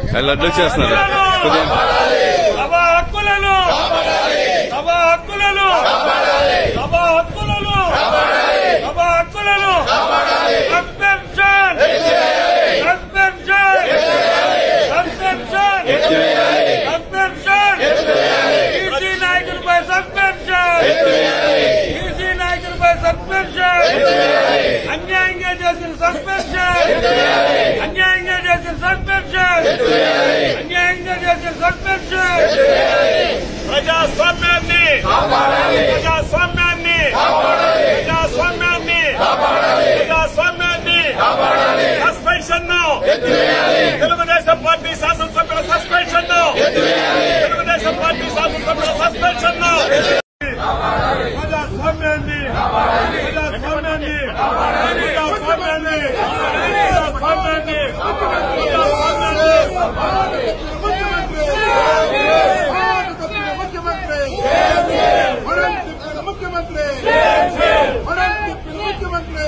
వాళ్ళు అడ్డు చేస్తున్నారు కొద్దిగా సభ హక్కులను సభ హక్కులను సభ హక్కులను సభ హక్కులను suspension suspension suspension suspension EC నాయకులపై సస్పెన్షన్ ఈసీ నాయకులపై సస్పెన్షన్ అన్యాయంగా చేసిన సస్పెన్షన్ అన్యాయంగా చేసిన సస్పెన్షన్ అన్యాయంగా చేసిన సస్పెన్షన్ ప్రజాస్వామ్యాన్ని ప్రజాస్వామ్యాన్ని ప్రజాస్వామ్యాన్ని ప్రజాస్వామ్యాన్ని సస్పెన్షన్ తెలుగుదేశం పార్టీ శాసనసభ్యుల సస్పెన్షన్ తెలుగుదేశం పార్టీ శాసనసభ్యుల సస్పెన్షన్ ప్రజాస్వామ్యాన్ని ప్రజాస్వామ్యాన్ని ప్రజాస్వామ్యాన్ని ప్రజాస్వామ్యాన్ని ముఖ్యమంత్రి ముఖ్యమంత్రి ముఖ్యమంత్రి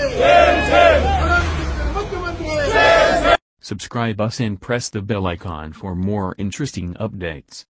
ముఖ్యమంత్రి Subscribe us and press the bell icon for more interesting updates.